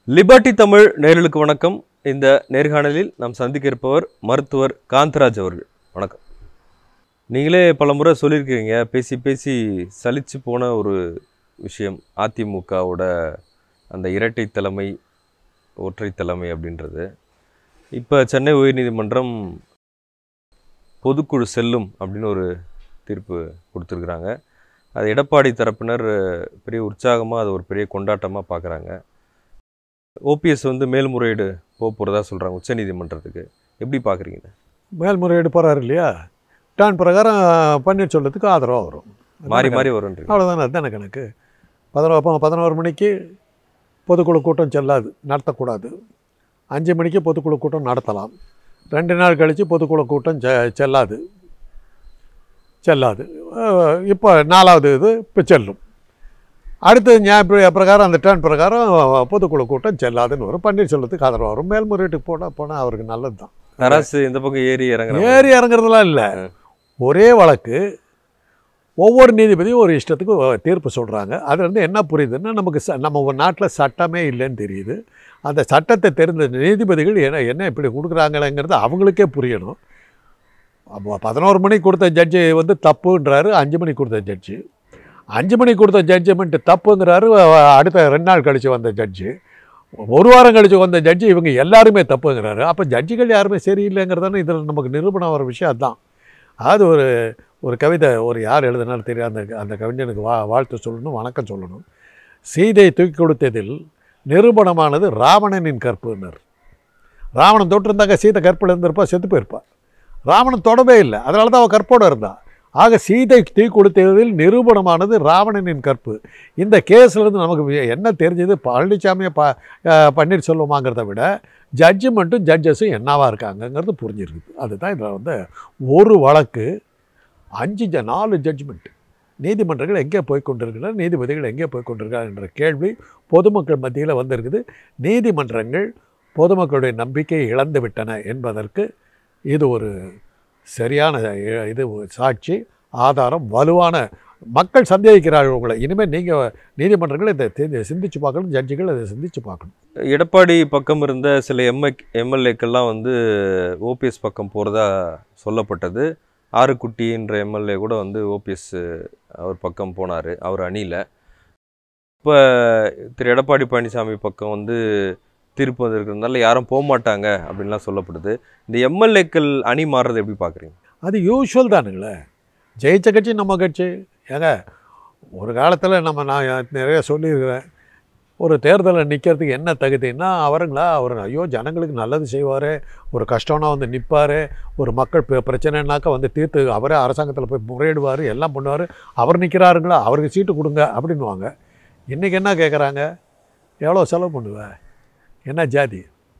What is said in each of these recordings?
Liberty Tamil நேயர்களுக்கு வணக்கம் இந்த நேர்காணலில் நாம் சந்திக்க இருப்பவர் மருத்துவர் காந்தராஜ் அவர்கள் வணக்கம் நீங்களே பல முறை சொல்லியிருக்கிறீங்க பேசி பேசி சலிச்சு போன ஒரு விஷயம் அதிமுகவோட அந்த இரட்டை தலைமை ஒற்றை தலைமை அப்படின்றது இப்போ சென்னை உயர்நீதிமன்றம் பொதுக்குழு செல்லும் அப்படின்னு ஒரு தீர்ப்பு கொடுத்துருக்குறாங்க அது எடப்பாடி தரப்பினர் பெரிய உற்சாகமாக அது ஒரு பெரிய கொண்டாட்டமாக பார்க்குறாங்க ஓபிஎஸ் வந்து மேல்முறையீடு போக போகிறதா சொல்கிறாங்க உச்சநீதிமன்றத்துக்கு எப்படி பார்க்குறீங்க இதை? மேல்முறையீடு போகிறாரு இல்லையா டான் பிரகாரம் பன்னீர்செல்வத்துக்கு ஆதரவாக வரும் மாறி மாறி வரும்ன்றீங்க அவ்வளோதானே அதுதானே கணக்கு பதினோரு அப்போ பதினோரு மணிக்கு பொதுக்குழு கூட்டம் செல்லாது நடத்தக்கூடாது அஞ்சு மணிக்கு பொதுக்குழு கூட்டம் நடத்தலாம் ரெண்டு நாள் கழித்து பொதுக்குழு கூட்டம் செ செல்லாது செல்லாது அஹ் இப்போ நாலாவது இது இப்போ செல்லும் அடுத்து நியாய பிர- பிரகாரம் அந்த டேர்ன் பிரகாரம் பொதுக்குழு கூட்டம் செல்லாதுன்னு வரும் பன்னீர்செல்வத்துக்கு ஆதரவு வரும் மேல்முறையீட்டுக்கு போனால் போனால் அவருக்கு நல்லது தான் தராசு இந்த பக்கம் ஏறி இறங்குற ஏறி இறங்குறதுலாம் இல்லை ஒரே வழக்கு ஒவ்வொரு நீதிபதியும் ஒரு இஷ்டத்துக்கு ஒ- தீர்ப்பு சொல்கிறாங்க அது வந்து என்ன புரியுதுன்னா நமக்கு ச நம்ம நாட்டில் சட்டமே இல்லைன்னு தெரியுது அந்த சட்டத்தை தெரிந்த நீதிபதிகள் என்ன என்ன இப்படி கொடுக்குறாங்களேங்கிறது அவங்களுக்கே புரியணும் அப்போ பதினோரு மணிக்கு கொடுத்த ஜட்ஜி வந்து தப்புன்றாரு அஞ்சு மணிக்கு கொடுத்த ஜட்ஜி அஞ்சு மணிக்கு கொடுத்த ஜட்ஜ்மெண்ட் தப்புங்கிறாரு அ- அடுத்த ரெண்டு நாள் கழித்து வந்த ஜட்ஜி ஒரு வாரம் கழித்து வந்த ஜட்ஜி இவங்க எல்லாருமே தப்புங்கிறாரு அப்போ ஜட்ஜிகள் யாருமே சரியில்லைங்கிறதானே இதில் நமக்கு நிரூபணம் வர விஷயம் அதுதான் அது ஒரு ஒரு கவிதை ஒரு யார் எழுதினாலும் தெரியும் அந்த அந்த கவிஞனுக்கு வா வாழ்த்து சொல்லணும் வணக்கம் சொல்லணும் சீதை தூக்கி கொடுத்ததில் நிரூபணமானது ராவணனின் கற்புனர் ராவணன் தொட்டிருந்தாக்க சீதை கற்பில் இருந்திருப்பா செத்து போயிருப்பா ராவணன் தொடவே இல்லை அதனால தான் அவள் கற்போடு இருந்தா ஆக சீதை தீ கொடுத்ததில் நிரூபணமானது ராவணனின் கற்பு இந்த கேஸ்லேருந்து நமக்கு வி- என்ன தெரிஞ்சது பழனிசாமியை ப அஹ் பன்னீர்செல்வமாங்கிறத விட ஜட்ஜ்மெண்ட்டும் ஜட்ஜஸும் என்னவா இருக்காங்கங்கிறது புரிஞ்சிருக்குது அதுதான் இதில் வந்து ஒரு வழக்கு அஞ்சு ஜ நாலு ஜட்ஜ்மெண்ட் நீதிமன்றங்கள் எங்கே போய் கொண்டிருக்கின்றன நீதிபதிகள் எங்கே போய் கொண்டிருக்கிறார் என்ற கேள்வி பொதுமக்கள் மத்தியில் வந்திருக்குது நீதிமன்றங்கள் பொதுமக்களுடைய நம்பிக்கையை இழந்து விட்டன என்பதற்கு இது ஒரு சரியான இ- இது ஒரு சாட்சி ஆதாரம் வலுவான மக்கள் சந்தேகிக்கிறார்கள் உங்களை இனிமேல் நீங்கள் நீதிமன்றங்கள் இதை தி- சிந்திச்சு பார்க்கணும் ஜட்ஜிகள் இதை சிந்திச்சு பார்க்கணும் எடப்பாடி பக்கம் இருந்த சில எம்எ எம்எல்ஏக்கள்லாம் வந்து ஓபிஎஸ் பக்கம் போகிறதா சொல்லப்பட்டது ஆறுக்குட்டின்ற எம்எல்ஏ கூட வந்து ஓபிஎஸ் அவர் பக்கம் போனார் அவர் அணியில் இப்போ திரு எடப்பாடி பழனிசாமி பக்கம் வந்து தீர்ப்பு வந்திருக்கிறதுனால யாரும் போக மாட்டாங்க அப்படின்லாம் சொல்லப்படுது இந்த எம்எல்ஏக்கள் அணி மாறுறது எப்படி பார்க்குறீங்க அது யூஷுவல் தானுங்களே ஜெயிச்ச கட்சி நம்ம கட்சி ஏங்க ஒரு காலத்தில் நம்ம நான் நிறைய சொல்லியிருக்கிறேன் ஒரு தேர்தலில் நிற்கிறதுக்கு என்ன தகுதின்னா அவருங்களா அவர் ஐயோ ஜனங்களுக்கு நல்லது செய்வார் ஒரு கஷ்டம்னா வந்து நிற்பார் ஒரு மக்கள் பிர- பிரச்சனைனாக்கா வந்து தீர்த்து அவரே அரசாங்கத்தில் போய் முறையிடுவார் எல்லாம் பண்ணுவார் அவர் நிற்கிறாருங்களா அவருக்கு சீட்டு கொடுங்க அப்படின்னுவாங்க இன்றைக்கி என்ன கேட்குறாங்க எவ்வளோ செலவு பண்ணுவேன் என்ன ஜாதி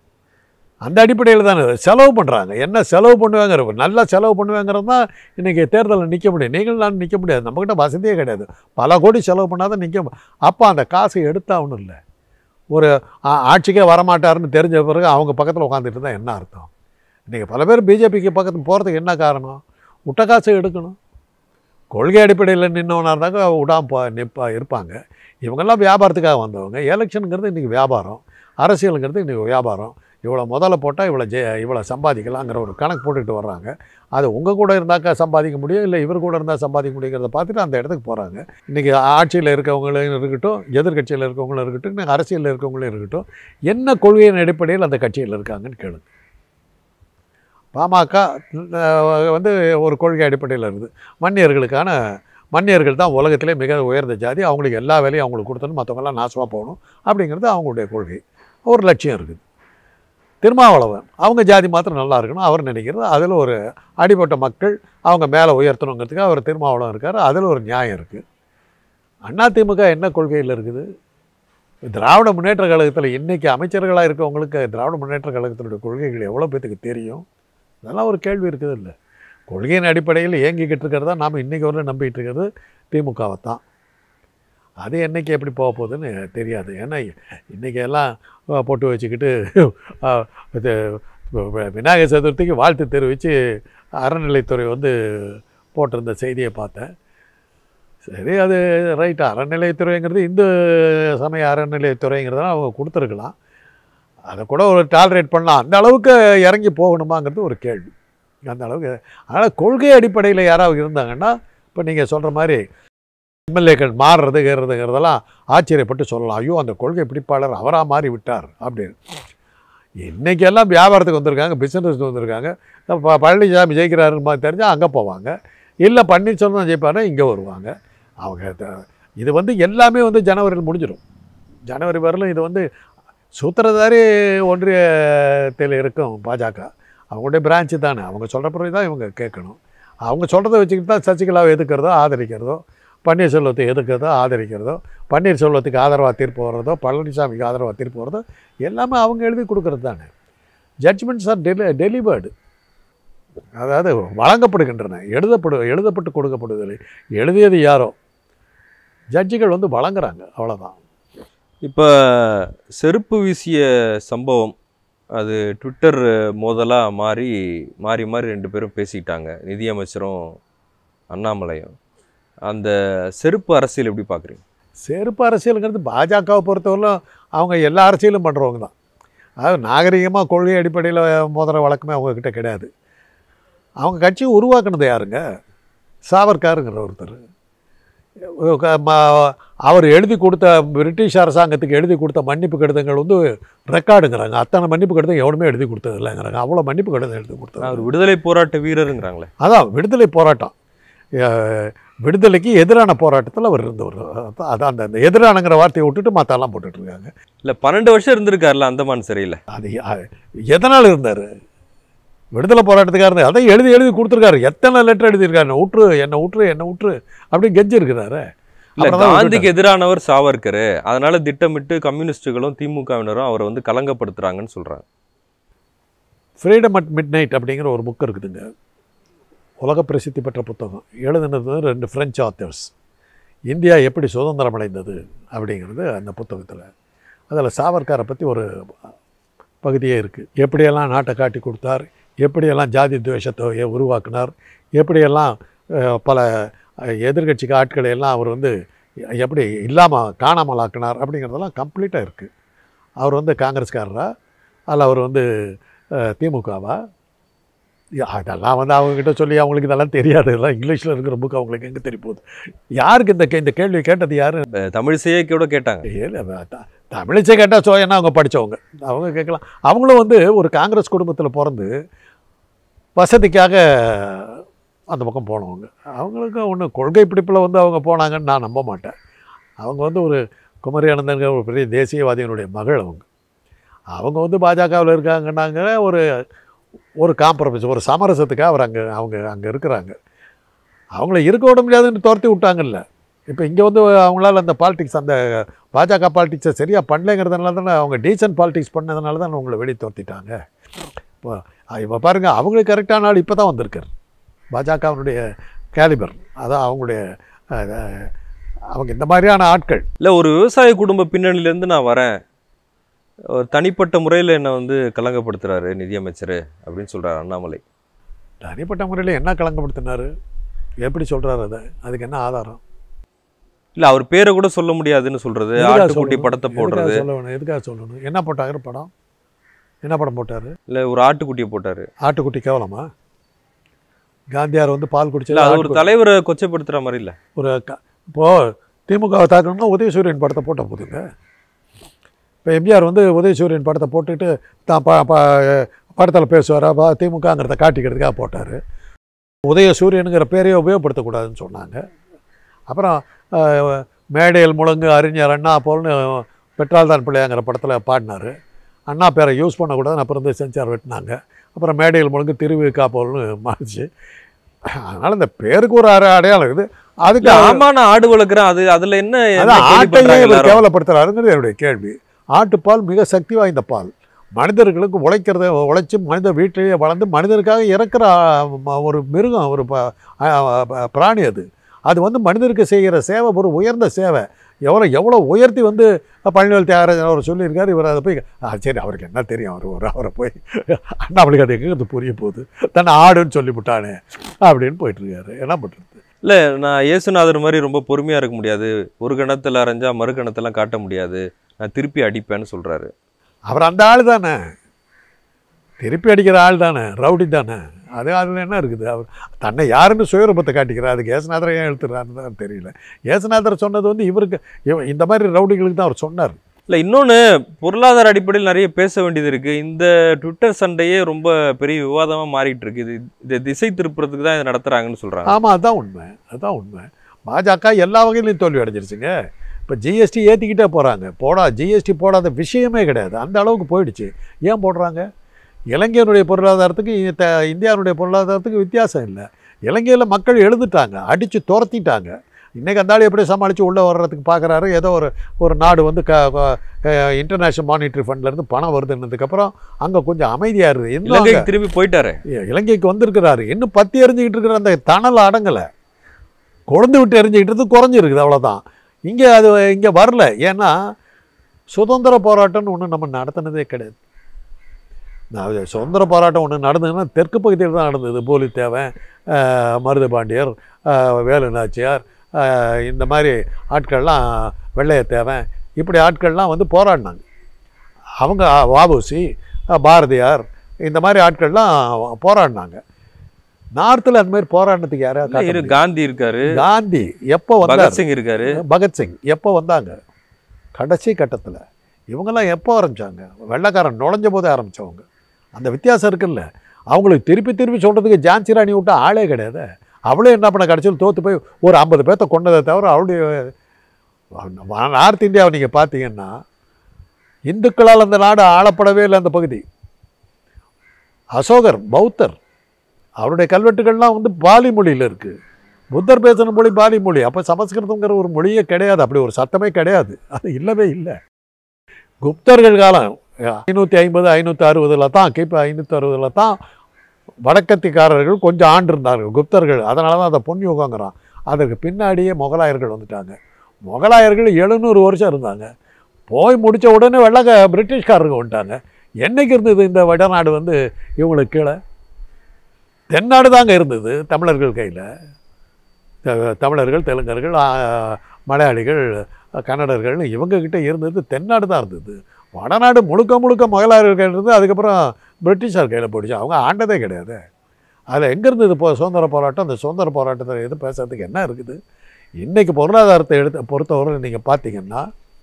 அந்த அடிப்படையில் தானே செலவு பண்ணுறாங்க என்ன செலவு பண்ணுவாங்கிற நல்லா செலவு பண்ணுவாங்கிறது தான் இன்றைக்கி தேர்தலில் நிற்க முடியும் நீங்கள் நான் நிற்க முடியாது நம்மக்கிட்ட வசதியே கிடையாது பல கோடி செலவு பண்ணாதான் நிற்க மு- அப்போ அந்த காசை எடுத்தாகணும் இல்லை ஒரு ஆ- ஆட்சிக்கே வரமாட்டாருன்னு தெரிஞ்ச பிறகு அவங்க பக்கத்தில் உட்காந்துட்டு இருந்தால் என்ன அர்த்தம் இன்றைக்கி பல பேர் பிஜேபிக்கு பக்கத்தில் போகிறதுக்கு என்ன காரணம் விட்ட காசை எடுக்கணும் கொள்கை அடிப்படையில் நின்னவனாக இருந்தாங்க விடாம போ நிற்பா இருப்பாங்க இவங்கெல்லாம் வியாபாரத்துக்காக வந்தவங்க எலெக்ஷனுங்கிறது இன்றைக்கி வியாபாரம் அரசியலுங்கிறது இன்றைக்கி வியாபாரம் இவ்வளோ முதல்ல போட்டால் இவ்வளோ ஜெய இவ்வளோ சம்பாதிக்கலாங்கிற ஒரு கணக்கு போட்டுக்கிட்டு வர்றாங்க அது உங்கள் கூட இருந்தாக்கா சம்பாதிக்க முடியும் இல்லை இவர் கூட இருந்தால் சம்பாதிக்க முடியுங்கிறத பார்த்துட்டு அந்த இடத்துக்கு போகிறாங்க இன்றைக்கி ஆட்சியில் இருக்கவங்களும் இருக்கட்டும் எதிர்க்கட்சியில் இருக்கவங்களும் இருக்கட்டும் இன்னும் அரசியலில் இருக்கவங்களும் இருக்கட்டும் என்ன கொள்கையின் அடிப்படையில் அந்த கட்சியில் இருக்காங்கன்னு கேளுங்க பாமக அஹ், வந்து ஒரு கொள்கை அடிப்படையில் இருக்குது வன்னியர்களுக்கான வன்னியர்கள் தான் உலகத்திலே மிக உயர்ந்த ஜாதி அவங்களுக்கு எல்லா வேலையும் அவங்களுக்கு கொடுத்தணும் மற்றவங்கெல்லாம் நாசமாக போகணும் அப்படிங்கிறது அவங்களுடைய கொள்கை ஒரு லட்சியம் இருக்குது திருமாவளவன் அவங்க ஜாதி மாத்திரம் நல்லா இருக்கணும் அவர் நினைக்கிறது அதில் ஒரு அடிப்பட்ட மக்கள் அவங்க மேலே உயர்த்தணுங்கிறதுக்கு அவர் திருமாவளவன் இருக்கார் அதில் ஒரு நியாயம் இருக்குது அதிமுக என்ன கொள்கையில் இருக்குது திராவிட முன்னேற்ற கழகத்தில் இன்றைக்கி அமைச்சர்களாக இருக்கவங்களுக்கு திராவிட முன்னேற்ற கழகத்தினுடைய கொள்கைகள் எவ்வளோ பேத்துக்கு தெரியும் அதெல்லாம் ஒரு கேள்வி இருக்குது இல்லை கொள்கையின் அடிப்படையில் இயங்கிக்கிட்டு இருக்கிறதா நாம் இன்றைக்கி வரல நம்பிக்கிட்டு இருக்கிறது திமுகவை தான் அது என்னைக்கு எப்படி போக போகுதுன்னு தெரியாது ஏன்னா இன்றைக்கி எல்லாம் அஹ், பொட்டு வச்சுக்கிட்டு அஹ், இது வி- விநாயகர் சதுர்த்திக்கு வாழ்த்து தெரிவித்து அறநிலைத்துறை வந்து போட்டிருந்த செய்தியை பார்த்தேன் சரி அது ரைட்டு அறநிலையத்துறைங்கிறது இந்து சமய அறநிலையத்துறைங்கிறதெல்லாம் அவங்க கொடுத்துருக்கலாம் அதை கூட ஒரு டாலரேட் பண்ணலாம் அந்த அளவுக்கு இறங்கி போகணுமாங்கிறது ஒரு கேள்வி அந்த அளவுக்கு அதனால் கொள்கை அடிப்படையில் யாராவது இருந்தாங்கன்னா இப்போ நீங்கள் சொல்கிற மாதிரி எம்எல்ஏக்கள் மாறுறது ஏறுறதுங்கிறதெல்லாம் ஆச்சரியப்பட்டு சொல்லலாம் ஐயோ அந்த கொள்கை பிடிப்பாளர் அவராக மாறி விட்டார் அப்படின்னு இன்றைக்கெல்லாம் வியாபாரத்துக்கு வந்திருக்காங்க பிஸ்னஸ்க்கு வந்திருக்காங்க ப- பழனிசாமி ஜெயிக்கிறாருன்னு மாதிரி தெரிஞ்சால் அங்கே போவாங்க இல்லை பன்னீர்செல்வம் ஜெயிப்பாருன்னா இங்கே வருவாங்க அவங்க த- இது வந்து எல்லாமே வந்து ஜனவரியில் முடிஞ்சிடும் ஜனவரி வரலும் இது வந்து சூத்திரதாரி ஒன்றியத்தில் இருக்கும் பாஜக அவங்களுடைய பிரான்ச்சு தானே அவங்க சொல்கிற பிறகு தான் இவங்க கேட்கணும் அவங்க சொல்கிறத வச்சுக்கிட்டு தான் சசிகலாவை எதுக்கிறதோ ஆதரிக்கிறதோ பன்னீர்செல்வத்தை எதுக்கிறதோ ஆதரிக்கிறதோ பன்னீர்செல்வத்துக்கு ஆதரவாக தீர்ப்பு வர்றதோ பழனிசாமிக்கு ஆதரவாக தீர்ப்பு வர்றதோ எல்லாமே அவங்க எழுதி கொடுக்கறது தானே ஜட்ஜ்மெண்ட்ஸ் ஆர் டெலி டெலிவர்டு அதாவது வழங்கப்படுகின்றன எழுதப்படு எழுதப்பட்டு கொடுக்கப்படுவதில்லை எழுதியது யாரோ ஜட்ஜுகள் வந்து வழங்குறாங்க அவ்வளோதான் இப்போ செருப்பு வீசிய சம்பவம் அது ட்விட்டர் மோதலாக மாறி மாறி மாறி ரெண்டு பேரும் பேசிக்கிட்டாங்க நிதியமைச்சரும் அண்ணாமலையும் அந்த செருப்பு அரசியல் எப்படி பார்க்குறீங்க செருப்பு அரசியலுங்கிறது பாஜகவை பொறுத்தவரையிலும் அவங்க எல்லா அரசியலும் பண்ணுறவங்க தான் அதாவது நாகரிகமாக கொள்கை அடிப்படையில் மோதிர வழக்கமே அவங்கக்கிட்ட கிடையாது அவங்க கட்சியை உருவாக்குனது யாருங்க சாவர்காருங்கிற ஒருத்தர் க- ம- அவர் எழுதி கொடுத்த பிரிட்டிஷ் அரசாங்கத்துக்கு எழுதி கொடுத்த மன்னிப்பு கடிதங்கள் வந்து ரெக்கார்டுங்கிறாங்க அத்தனை மன்னிப்பு கடிதம் எவனுமே எழுதி கொடுத்தது இல்லைங்கிறாங்க அவ்வளோ மன்னிப்பு கடிதம் எழுதி கொடுத்தது அவர் விடுதலை போராட்ட வீரருங்கிறாங்களே அதான் விடுதலை போராட்டம் அஹ், விடுதலைக்கு எதிரான போராட்டத்தில் அவர் இருந்தவர் அதான் அதான் அந்த அந்த எதிரானங்கிற வார்த்தையை விட்டுட்டு மற்றெல்லாம் போட்டுட்டு இருக்காங்க இல்லை பன்னெண்டு வருஷம் இருந்திருக்காருல அந்தமான் சிறையில் அது அ- எதனால் இருந்தார் விடுதலை போராட்டத்துக்காக இருந்தார் அதான் எழுதி எழுதி கொடுத்துருக்காரு எத்தனை லெட்டர் எழுதியிருக்காரு என்னை விட்டுரு என்னை விட்டுரு என்னை விட்டுரு அப்படின்னு கெஞ்சிருக்கிறாரு இல்ல அப்புறம் தான் காந்திக்கு எதிரானவர் சாவர்கர் அதனால திட்டமிட்டு கம்யூனிஸ்டுகளும் திமுகவினரும் அவரை வந்து கலங்கப்படுத்துறாங்கன்னு சொல்றாங்க ஃப்ரீடம் அட் மிட் நைட் அப்படிங்கிற ஒரு புக் இருக்குதுங்க உலக பிரசித்தி பெற்ற புத்தகம் எழுதுனது ரெண்டு ஃப்ரெஞ்ச் ஆத்தர்ஸ் இந்தியா எப்படி சுதந்திரம் அடைந்தது அப்படிங்கிறது அந்த புத்தகத்தில் அதில் சாவர்காரை பற்றி ஒரு பகுதியே இருக்குது எப்படியெல்லாம் நாட்டை காட்டி கொடுத்தார் எப்படியெல்லாம் ஜாதி துவேஷத்தை எ- உருவாக்கினார் எப்படியெல்லாம் அஹ், பல அஹ், எதிர்க்கட்சிக்கு ஆட்களை எல்லாம் அவர் வந்து எப்படி இல்லாமல் காணாமல் ஆக்கினார் அப்படிங்கிறதெல்லாம் கம்ப்ளீட்டாக இருக்குது அவர் வந்து காங்கிரஸ்காரரா அல்ல அவர் வந்து அஹ், திமுகவா யா, அதெல்லாம் வந்து அவங்கக்கிட்ட சொல்லி அவங்களுக்கு இதெல்லாம் தெரியாது இதெல்லாம் இங்கிலீஷில் இருக்கிற புக் அவங்களுக்கு எங்கே தெரிய போகுது யாருக்கு இந்த கே- இந்த கேள்வி கேட்டது யாரு அஹ் தமிழிசையே கூட கேட்டாங்க இல்ல, த- தமிழிசை கேட்டால் சோ என்ன அவங்க படித்தவங்க அவங்க கேட்கலாம் அவங்களும் வந்து ஒரு காங்கிரஸ் குடும்பத்தில் பிறந்து வசதிக்காக அந்த பக்கம் போனவங்க அவங்களுக்கு ஒன்றும் கொள்கை பிடிப்பில் வந்து அவங்க போனாங்கன்னு நான் நம்ப மாட்டேன் அவங்க வந்து ஒரு குமரி அனந்தங்கிற ஒரு பெரிய தேசியவாதியினுடைய மகள் அவங்க அவங்க வந்து பாஜகவில் இருக்காங்கன்னாங்க ஒரு ஒரு காம்ப்ரமைஸ் ஒரு சமரசத்துக்காக அவர் அங்கே அவங்க அங்கே இருக்கிறாங்க அவங்கள இருக்க விட முடியாதுன்னு துரத்தி விட்டாங்கல்ல இப்போ இங்கே வந்து அவங்களால அந்த பாலிடிக்ஸ் அந்த பாஜக பாலிடிக்ஸை சரியாக பண்ணலைங்கிறதுனால தானே அவங்க டீசன்ட் பாலிடிக்ஸ் பண்ணதுனால தான் அவங்கள வெளியே துரத்திட்டாங்க இப்போ இப்போ பாருங்கள் அவங்களுக்கு கரெக்டான ஆள் இப்போ தான் வந்திருக்கார் பாஜகவினுடைய கேலிபர் அதான் அவங்களுடைய அஹ், அவங்க இந்த மாதிரியான ஆட்கள் இல்ல ஒரு விவசாய குடும்ப பின்னணியில இருந்து நான் வரேன் ஒரு தனிப்பட்ட முறையில் என்னை வந்து கலங்கப்படுத்துறாரு நிதியமைச்சர் அப்படின்னு சொல்றாரு அண்ணாமலை தனிப்பட்ட முறையில் என்ன கலங்கப்படுத்தினாரு எப்படி சொல்கிறாரு அதை அதுக்கு என்ன ஆதாரம் இல்ல அவர் பேரை கூட சொல்ல முடியாதுன்னு சொல்றது எதுக்காக ஆட்டுக்குட்டி சொல்லணும்? படத்தை எதுக்காக போடுறது சொல்லணும் எதுக்காக சொல்லணும் என்ன போட்டாங்க படம் என்ன படம் போட்டார் இல்ல ஒரு ஆட்டுக்குட்டியை போட்டாரு ஆட்டுக்குட்டி கேவலமா காந்தியார் வந்து பால் இல்ல குடிச்சது அது ஒரு ஆட்டுக்குட்டி. தலைவரை கொச்சப்படுத்துற மாதிரி இல்ல ஒரு க இப்போது திமுகவை தாக்கணும்னா உதயசூரியன் படத்தை போட்ட போதுங்க இப்போ எம்ஜிஆர் வந்து உதயசூரியன் படத்தை போட்டுட்டு தான் ப ப படத்தில் பேசுவாரா பா திமுகங்கிறத காட்டிக்கிறதுக்காக போட்டார் உதயசூரியனுங்கிற பேரையே உபயோகப்படுத்தக்கூடாதுன்னு சொன்னாங்க அப்புறம் அஹ், மேடையில் முழங்கு அறிஞர் அண்ணா போல்னு பெட்ரால்தான் பிள்ளையாங்கிற படத்தில் பாடினார் அண்ணா பேரை யூஸ் பண்ணக்கூடாதுன்னு அப்புறம் வந்து சென்சார் வெட்டினாங்க அப்புறம் மேடையில் முழங்கு திருவிக்கா போல்னு மாறிச்சு அதனால் இந்த பேருக்கு ஒரு அட- அடையாளம் இருக்குது அதுக்கு இல்ல ஆமா நான் ஆடு வளர்க்குறேன் அது அதுல என்ன என்ன அதான் கேலி ஆட்டையே பண்றாங்க இவர் எல்லாரும்? கேவலப்படுத்துறாருங்கிறது என்னுடைய கேள்வி ஆட்டுப்பால் மிக சக்தி வாய்ந்த பால் மனிதர்களுக்கு உழைக்கிறத உழைச்சி மனித வீட்டிலேயே வளர்ந்து மனிதருக்காக இறக்குற ஆ, ம- ஒரு மிருகம் ஒரு ப- ஆ, ஆ, பிராணி அது அது வந்து மனிதருக்கு செய்கிற சேவை ஒரு உயர்ந்த சேவை எவ்வளோ எவ்வளோ உயர்த்தி வந்து பழனிவேல் தியாகராஜன் அவர் சொல்லியிருக்காரு இவர் அதை போய் ஆ, சரி அவருக்கு என்ன தெரியும் அவர் ஒரு அவரை போய் அண்ணாமலைக்கு அது எங்கே புரிய போகுது தன்னை ஆடுன்னு சொல்லிவிட்டானே அப்படின்னு போயிட்டுருக்காரு என்ன பண்ணுறது இல்ல நான் இயேசுநாதர் மாதிரி ரொம்ப பொறுமையா இருக்க முடியாது ஒரு கணத்துல அரைஞ்சா மறு கணத்தெல்லாம் காட்ட முடியாது நான் திருப்பி அடிப்பேன்னு சொல்றாரு அவர் அந்த ஆள் தானே திருப்பி அடிக்கிற ஆள் தானே ரவுடி தானே அது அதில் என்ன இருக்குது அவர் தன்னை யாருன்னு சுயரூபத்தை காட்டிக்கிறார் அதுக்கு ஏசுநாதரை ஏன் எழுத்துறாருன்னு தான் தெரியல ஏசுநாதர் சொன்னது வந்து இவருக்கு இவ- இந்த மாதிரி ரவுடிகளுக்கு தான் அவர் சொன்னார் இல்லை இன்னொன்று பொருளாதார அடிப்படையில் நிறைய பேச வேண்டியது இருக்குது இந்த ட்விட்டர் சண்டையே ரொம்ப பெரிய விவாதமாக மாறிட்டு இருக்கு இது இதை திசை திருப்புறதுக்கு தான் இதை நடத்துகிறாங்கன்னு சொல்கிறாங்க ஆமாம் அதான் உண்மை அதான் உண்மை பாஜக எல்லா வகையிலையும் தோல்வி அடைஞ்சிருச்சுங்க இப்போ ஜிஎஸ்டி ஏற்றிக்கிட்டே போகிறாங்க போடா ஜிஎஸ்டி போடாத விஷயமே கிடையாது அந்த அளவுக்கு போயிடுச்சு ஏன் போடுறாங்க இலங்கையினுடைய பொருளாதாரத்துக்கு இந்த இந்தியாவுடைய பொருளாதாரத்துக்கு வித்தியாசம் இல்லை இலங்கையில் மக்கள் எழுந்துட்டாங்க அடித்து துரத்திட்டாங்க இன்றைக்கி அந்த ஆள் எப்படி சமாளித்து உள்ளே வர்றதுக்கு பார்க்குறாரு ஏதோ ஒரு ஒரு நாடு வந்து க இன்டர்நேஷ்னல் மானிட்டரி ஃபண்ட்லேருந்து பணம் வருதுன்னதுக்கப்புறம் அங்கே கொஞ்சம் அமைதியாக இருக்குது இன்னும் அங்க- இலங்கைக்கு திரும்பி போயிட்டாரு இலங்கைக்கு வந்திருக்கிறாரு இன்னும் பத்தி எரிஞ்சுக்கிட்டு இருக்கிற அந்த தணல் அடங்கலை கொழுந்து விட்டு எரிஞ்சுக்கிட்டு குறைஞ்சிருக்குது அவ்வளோதான் இங்கே அது இங்கே வரல ஏன்னா சுதந்திர போராட்டம்னு ஒன்று நம்ம நடத்தினதே கிடையாது நான் அது சுதந்திர போராட்டம் ஒன்று நடந்ததுன்னா தெற்கு பகுதியில் தான் நடந்தது போலித்தேவன் ஆஹ், மருது பாண்டியர் ஆஹ், வேலு நாச்சியார் ஆஹ், இந்த மாதிரி ஆட்கள்லாம் வெள்ளையத்தேவன் இப்படி ஆட்கள்லாம் வந்து போராடினாங்க அவங்க வாபுசி பாரதியார் இந்த மாதிரி ஆட்கள்லாம் போராடினாங்க நார்த்தில் அந்த மாதிரி போராடினதுக்கு இல்ல, யாராவது இரு காந்தி இருக்காரு காந்தி எப்போ வந்தார் பகத்சிங் இருக்காரு பகத்சிங் எப்போ வந்தாங்க கடைசி கட்டத்தில் இவங்கெல்லாம் எப்போ ஆரம்பித்தாங்க வெள்ளைக்காரன் நுழைஞ்ச போதே ஆரம்பித்தவங்க அந்த வித்தியாசம் இருக்குல்ல அவங்களுக்கு திருப்பி திருப்பி சொல்கிறதுக்கு ஜான்சி ராணி விட்டா ஆளே கிடையாது அவளே என்ன பண்ண கடைசியில் தோற்று போய் ஒரு ஐம்பது பேர்த்த கொண்டதை தவிர அவளுடைய வ- நார்த் இந்தியாவை நீங்கள் பார்த்தீங்கன்னா இந்துக்களால் அந்த நாடு ஆளப்படவே இல்லை அந்த பகுதி அசோகர் பௌத்தர் அவருடைய கல்வெட்டுகள்லாம் வந்து பாலி மொழியில் இருக்குது புத்தர் பேசின மொழி பாலி மொழி அப்போ சமஸ்கிருதங்கிற ஒரு மொழியே கிடையாது அப்படி ஒரு சத்தமே கிடையாது அது இல்லவே இல்லை குப்தர்கள் காலம் ஐநூற்றி ஐம்பது ஐநூற்றி அறுபதில் தான் கிபி ஐநூற்றி அறுபதில் தான் வடக்கத்திக்காரர்கள் கொஞ்சம் ஆண்டு இருந்தார்கள் குப்தர்கள் அதனால தான் அதை பொன் யுகங்கிறான் அதற்கு பின்னாடியே முகலாயர்கள் வந்துட்டாங்க முகலாயர்கள் எழுநூறு வருஷம் இருந்தாங்க போய் முடித்த உடனே வெள்ளக்க பிரிட்டிஷ்காரங்க வந்துட்டாங்க என்னைக்கு இருந்தது இந்த வடநாடு வந்து இவங்களுக்கு கீழே தென்னாடு தாங்க இருந்தது தமிழர்கள் கையில் தமிழர்கள் தெலுங்கர்கள் ஆ, மலையாளிகள் கன்னடர்கள் இவங்கக்கிட்ட இருந்தது தென்னாடு தான் இருந்தது வடநாடு முழுக்க முழுக்க முகலாயர்கள் கையில் இருந்து அதுக்கப்புறம் பிரிட்டிஷார் கையில் போயிடுச்சு அவங்க ஆண்டதே கிடையாது அதில் எங்கே இருந்தது இப்போ சுதந்திர போராட்டம் அந்த சுதந்திர போராட்டத்தில் எது பேசுறதுக்கு என்ன இருக்குது இன்றைக்கி பொருளாதாரத்தை எடுத்து பொறுத்தவரை நீங்கள் பார்த்தீங்கன்னா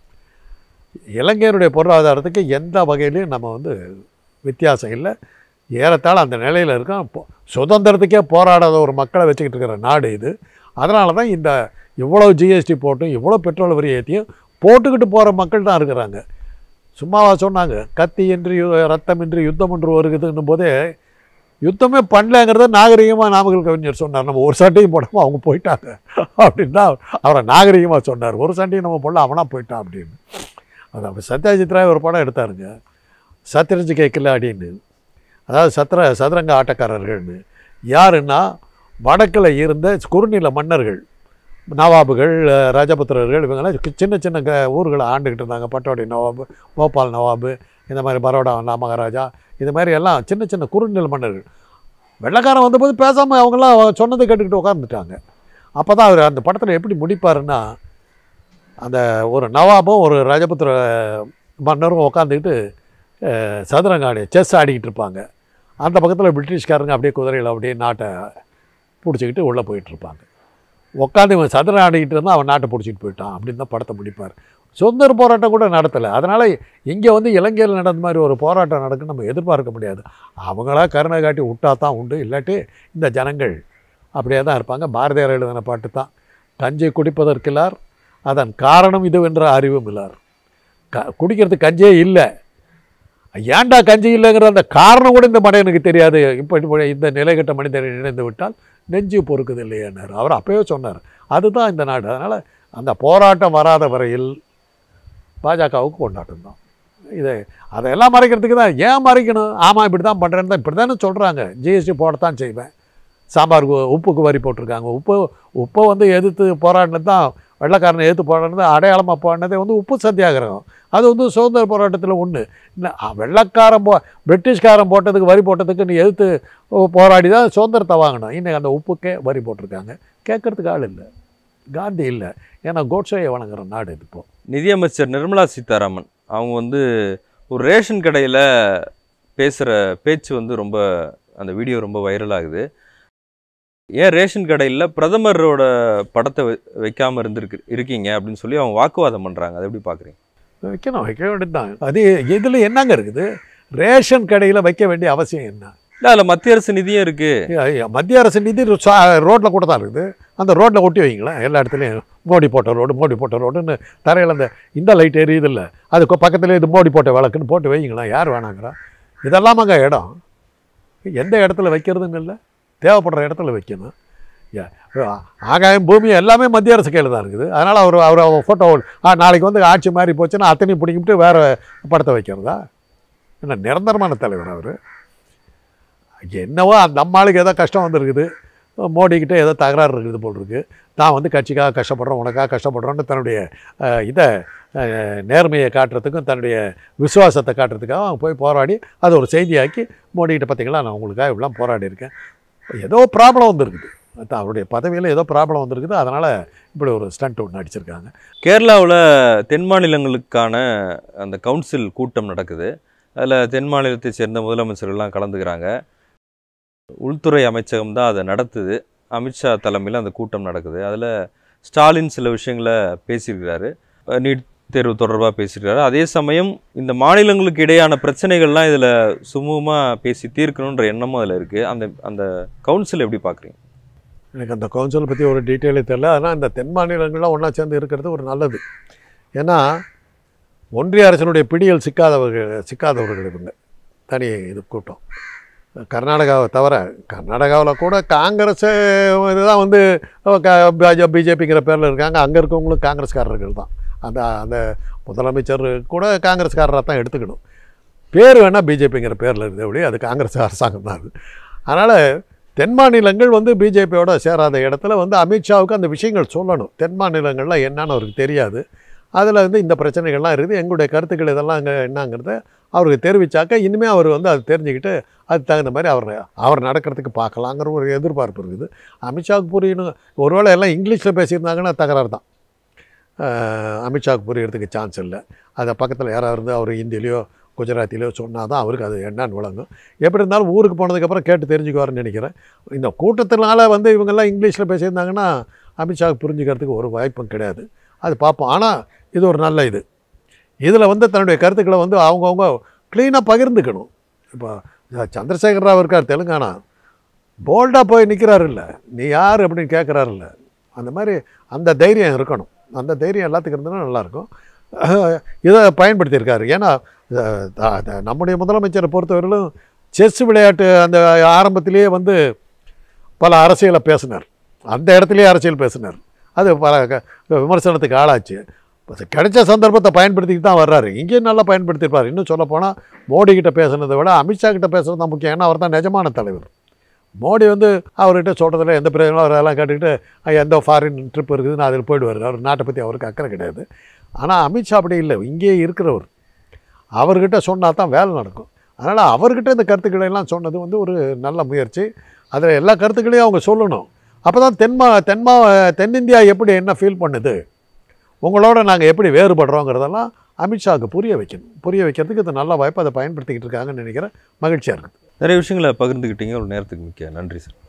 இலங்கையருடைய பொருளாதாரத்துக்கு எந்த வகையிலையும் நம்ம வந்து வித்தியாசம் இல்லை ஏறத்தாழ அந்த நிலையில் இருக்கோம் இப்போ சுதந்திரத்துக்கே போராடாத ஒரு மக்களை வச்சுக்கிட்டு இருக்கிற நாடு இது அதனால தான் இந்த இவ்வளோ ஜிஎஸ்டி போட்டும் இவ்வளோ பெட்ரோல் வரி ஏற்றியும் போட்டுக்கிட்டு போகிற மக்கள் தான் இருக்கிறாங்க சும்மாவா சொன்னாங்க கத்தி என்று யு- ரத்தம் என்று யுத்தம் என்று வருகுதுன்னும் போதே யுத்தமே பண்ணலங்கிறத நாகரிகமாக நாமக்கல் கவிஞர் சொன்னார் நம்ம ஒரு சண்டையும் போடாமல் அவங்க போயிட்டாங்க அப்படின்னா அவரை நாகரிகமாக சொன்னார் ஒரு சண்டையும் நம்ம போடல அவனா போயிட்டான் அப்படின்னு அது அப்போ சத்யஜித் ராய் ஒரு படம் எடுத்தாருங்க சத்யரஜ் கேட்கல அப்படின்னு அதாவது சத்திர சதுரங்க ஆட்டக்காரர்கள்னு யாருன்னா வடக்கில் இருந்த குறுநில மன்னர்கள் நவாபுகள் அஹ், ராஜபுத்திரர்கள் இவங்கெல்லாம் சி- சின்ன சின்ன க ஊர்களை ஆண்டுக்கிட்டு இருந்தாங்க பட்டோடி நவாபு போபால் நவாபு இந்த மாதிரி பரோடா நா- மகாராஜா இது மாதிரி எல்லாம் சின்ன சின்ன குறுநில மன்னர்கள் வெள்ளைக்காரன் வந்தபோது பேசாமல் அவங்கெல்லாம் சொன்னதை கேட்டுக்கிட்டு உட்காந்துட்டாங்க அப்போ தான் அவர் அந்த படத்தில் எப்படி முடிப்பாருன்னா அந்த ஒரு நவாபும் ஒரு ராஜபுத்திர மன்னரும் உட்காந்துக்கிட்டு சதுரங்க ஆடி செஸ் ஆடிக்கிட்டு இருப்பாங்க அந்த பக்கத்தில் பிரிட்டிஷ்காரங்க அப்படியே குதிரையில் அப்படியே நாட்டை பிடிச்சிக்கிட்டு உள்ளே போயிட்டுருப்பாங்க உட்காந்து இவன் சதுரம் ஆடிக்கிட்டு இருந்தால் அவன் நாட்டை பிடிச்சிட்டு போயிட்டான் அப்படின்னு தான் படத்தை முடிப்பார் சுதந்திர போராட்டம் கூட நடத்தலை அதனால் இங்கே வந்து இலங்கையில் நடந்த மாதிரி ஒரு போராட்டம் நடக்குன்னு நம்ம எதிர்பார்க்க முடியாது அவங்களா கருணை காட்டி விட்டா தான் உண்டு இல்லாட்டி இந்த ஜனங்கள் அப்படியே தான் இருப்பாங்க பாரதியார் எழுதின பாட்டு தான் கஞ்சி குடிப்பதற்கில்லார் அதன் காரணம் இதுவென்ற அறிவும் இல்லார் க குடிக்கிறதுக்கு கஞ்சே இல்லை ஏன்டா கஞ்சி இல்லைங்கிற அந்த காரணம் கூட இந்த மடையனுக்கு தெரியாது இப்படி இந்த நிலைகட்ட மனிதரை நினைந்து விட்டால் நெஞ்சு பொறுக்குது இல்லையானார் அவர் அப்பவே சொன்னார் அதுதான் இந்த நாடு அதனால் அந்த போராட்டம் வராத வரையில் பாஜகவுக்கு கொண்டாட்டம் தான் இதை அதையெல்லாம் மறைக்கிறதுக்கு தான் ஏன் மறைக்கணும் ஆமாம் இப்படி தான் பண்ணுறேன்னு தான் இப்படி தானே சொல்கிறாங்க ஜிஎஸ்டி போடத்தான் செய்வேன் சாம்பாருக்கு உப்புக்கு வரி போட்டிருக்காங்க உப்பு உப்பை வந்து எதிர்த்து போராடினது தான் வெள்ளைக்காரனை எதிர்த்து போராடினது அடையாளமாக போராடினதே வந்து உப்பு சத்தியாகிரகம் அது வந்து சுதந்திர போராட்டத்தில் ஒன்று இல்லை வெள்ளைக்காரன் போ பிரிட்டிஷ்காரன் போட்டதுக்கு வரி போட்டதுக்கு நீ எதிர்த்து போராடி தான் சுதந்திரத்தை வாங்கணும் இன்றைக்கி அந்த உப்புக்கே வரி போட்டிருக்காங்க கேட்கறதுக்கு ஆள் இல்லை காந்தி இல்லை ஏன்னா கோட்ஸையை வணங்குற நாடு இது இப்போ நிதியமைச்சர் நிர்மலா சீதாராமன் அவங்க வந்து ஒரு ரேஷன் கடையில் பேசுகிற பேச்சு வந்து ரொம்ப அந்த வீடியோ ரொம்ப வைரல் ஆகுது ஏன் ரேஷன் கடையில் பிரதமரோட படத்தை வை- வைக்காம இருந்திருக்கு இருக்கீங்க அப்படின்னு சொல்லி அவங்க வாக்குவாதம் பண்ணுறாங்க அதை எப்படி பார்க்குறீங்க வைக்கணும் வைக்க வேண்டியது தான் அது இதில் என்னங்க இருக்குது ரேஷன் கடையில் வைக்க வேண்டிய அவசியம் என்ன இல்லை அதில் மத்திய அரசு நிதியும் இருக்குது ஐயா, மத்திய அரசு நிதி ரோட்டில் கூட தான் இருக்குது அந்த ரோட்டில் ஒட்டி வைங்களேன் எல்லா இடத்துலையும் மோடி போட்ட ரோடு மோடி போட்ட ரோடுன்னு தரையில் அந்த இந்த லைட் எரியுது இல்லை அதுக்கு பக்கத்தில் இது மோடி போட்ட விளக்குன்னு போட்டு வைங்களேன் யார் வேணாங்கிறா இதெல்லாமாங்க இடம் எந்த இடத்துல வைக்கிறதுன்னு இல்லை தேவைப்படுற இடத்துல வைக்கணும் யா, ஆகாயம் பூமி எல்லாமே மத்திய அரசு கையில் தான் இருக்குது அதனால் அவர் அவர் ஃபோட்டோ ஆ நாளைக்கு வந்து ஆட்சி மாறி போச்சுன்னா அத்தனையும் பிடிக்கிட்டு வேறு படத்தை வைக்கிறதா என்ன நிரந்தரமான தலைவர் அவர் என்னவோ அந்த அம்மாளுக்கு ஏதோ கஷ்டம் வந்திருக்குது மோடிக்கிட்ட ஏதோ தகராறு இருக்குது போல் இருக்கு நான் வந்து கட்சிக்காக கஷ்டப்படுறேன் உனக்காக கஷ்டப்படுறோன்னு தன்னுடைய அஹ், இதை அஹ், நேர்மையை காட்டுறதுக்கும் தன்னுடைய விசுவாசத்தை காட்டுறதுக்காக அவன் போய் போராடி அதை ஒரு செய்தியாக்கி மோடிக்கிட்ட பார்த்தீங்களா நான் உங்களுக்காக இப்படிலாம் போராடி இருக்கேன் ஏதோ ப்ராப்ளம் வந்திருக்குது அது அவருடைய பதவியில் ஏதோ ப்ராப்ளம் வந்திருக்குது அதனால் இப்படி ஒரு ஸ்டண்ட் ஒன்று அடிச்சிருக்காங்க கேரளாவில் தென் மாநிலங்களுக்கான அந்த கவுன்சில் கூட்டம் நடக்குது அதில் தென் மாநிலத்தை சேர்ந்த முதலமைச்சர்கள்லாம் கலந்துக்கிறாங்க உள்துறை அமைச்சகம் தான் அதை நடத்துது அமித்ஷா தலைமையில் அந்த கூட்டம் நடக்குது அதில் ஸ்டாலின் சில விஷயங்களை பேசியிருக்கிறாரு அஹ் நீட் தேர்வு தொடர்பாக பேசியிருக்காரு அதே சமயம் இந்த மாநிலங்களுக்கு இடையான பிரச்சனைகள்லாம் இதில் சுமூகமாக பேசி தீர்க்கணுன்ற எண்ணமும் அதில் இருக்குது அந்த அந்த கவுன்சில் எப்படி பார்க்குறீங்க எனக்கு அந்த கவுன்சிலை பற்றி ஒரு டீட்டெயிலே தெரியல ஆனால் இந்த தென் மாநிலங்கள்லாம் ஒன்றா சேர்ந்து இருக்கிறது ஒரு நல்லது ஏன்னா ஒன்றிய அரசினுடைய பிடியில் சிக்காதவர்கள் சிக்காதவர்கள் இவங்க தனி இது கூட்டம் கர்நாடகாவை தவிர கர்நாடகாவில் கூட காங்கிரஸ் இதுதான் வந்து பிஜேபிங்கிற பேரில் இருக்காங்க அங்கே இருக்கவங்களும் காங்கிரஸ்காரர்கள் தான் அந்த அந்த முதலமைச்சர் கூட காங்கிரஸ்காரராக தான் எடுத்துக்கணும் பேர் வேணால் பிஜேபிங்கிற பேரில் இருக்குது அப்படி அது காங்கிரஸ் அரசாங்கம் தான் அது அதனால் தென் மாநிலங்கள் வந்து பிஜேபியோட சேராத இடத்துல வந்து அமித்ஷாவுக்கு அந்த விஷயங்கள் சொல்லணும் தென் மாநிலங்கள்லாம் என்னன்னு அவருக்கு தெரியாது அதில் வந்து இந்த பிரச்சனைகள்லாம் இருக்குது எங்களுடைய கருத்துக்கள் இதெல்லாம் அங்கே என்னங்கிறத அவருக்கு தெரிவித்தாக்க இனிமேல் அவர் வந்து அதை தெரிஞ்சுக்கிட்டு அதுக்கு தகுந்த மாதிரி அவர் அவர் நடக்கிறதுக்கு பார்க்கலாங்கிற ஒரு எதிர்பார்ப்பு இருக்குது அமித்ஷாவுக்கு புரியணும் ஒருவேளை எல்லாம் இங்கிலீஷில் பேசியிருந்தாங்கன்னா தகராறு தான் அஹ் அமித்ஷாவுக்கு புரியறதுக்கு சான்ஸ் இல்லை அதை பக்கத்தில் யாராவது இருந்து அவர் ஹிந்திலேயோ குஜராத்திலேயோ சொன்னால் தான் அவருக்கு அது என்னன்னு விளங்கும் எப்படி இருந்தாலும் ஊருக்கு போனதுக்கப்புறம் கேட்டு தெரிஞ்சுக்குவாருன்னு நினைக்கிறேன் இந்த கூட்டத்தினால வந்து இவங்கெல்லாம் இங்கிலீஷில் பேசியிருந்தாங்கன்னா அமித்ஷாவுக்கு புரிஞ்சுக்கிறதுக்கு ஒரு வாய்ப்பும் கிடையாது அது பார்ப்போம் ஆனால் இது ஒரு நல்ல இது இதில் வந்து தன்னுடைய கருத்துக்களை வந்து அவங்கவுங்க க்ளீனாக பகிர்ந்துக்கணும் இப்போ சந்திரசேகர் ராவ் இருக்கார் தெலுங்கானா போல்டாக போய் நிற்கிறாரு இல்லை நீ யார் அப்படின்னு கேட்குறாரு இல்லை அந்த மாதிரி அந்த தைரியம் இருக்கணும் அந்த தைரியம் எல்லாத்துக்கும் இருந்ததுன்னா நல்லாயிருக்கும் இதை பயன்படுத்தியிருக்காரு ஏன்னா அஹ், த- த- நம்முடைய முதலமைச்சரை பொறுத்தவரையிலும் செஸ் விளையாட்டு அந்த ஆரம்பத்திலேயே வந்து பல அரசியலை பேசினார் அந்த இடத்துலையே அரசியல் பேசினார் அது பல க- விமர்சனத்துக்கு ஆளாச்சு இப்ப கிடைச்ச சந்தர்ப்பத்தை பயன்படுத்திக்கிட்டு தான் வர்றாரு இங்கேயும் நல்லா பயன்படுத்தியிருப்பார் இன்னும் சொல்லப்போனால் மோடி கிட்ட பேசுனதை விட அமித்ஷா கிட்ட பேசுறது தான் முக்கியம் ஏன்னா அவர் தான் நிஜமான தலைவர் மோடி வந்து அவர்கிட்ட சொல்கிறதுல எந்த பிரயோஜனம் அவர் அதெல்லாம் கேட்டுக்கிட்டு "ஐயா, எந்த ஃபாரின் ட்ரிப் இருக்குதுன்னு அதில் போயிடுவார் அவர் நாட்டை பற்றி அவருக்கு அக்கறை கிடையாது ஆனால் அமித்ஷா அப்படி இல்லை இங்கேயே இருக்கிறவர் அவர்கிட்ட சொன்னால் தான் வேலை நடக்கும் அதனால் அவர்கிட்ட இந்த கருத்துக்களை எல்லாம் சொன்னது வந்து ஒரு நல்ல முயற்சி அதில் எல்லா கருத்துக்களையும் அவங்க சொல்லணும் அப்போ தான் தென்மா தென்மா தென்னிந்தியா எப்படி என்ன ஃபீல் பண்ணுது உங்களோட நாங்கள் எப்படி வேறுபடுறோங்கிறதெல்லாம் அமித்ஷாவுக்கு புரிய வைக்கணும் புரிய வைக்கிறதுக்கு இது நல்ல வாய்ப்பு அதை பயன்படுத்திக்கிட்டு இருக்காங்கன்னு நினைக்கிறேன் மகிழ்ச்சியாக இருக்குது நிறைய விஷயங்களை பகிர்ந்துக்கிட்டீங்க ஒரு நேரத்துக்கு மிக்க நன்றி சார்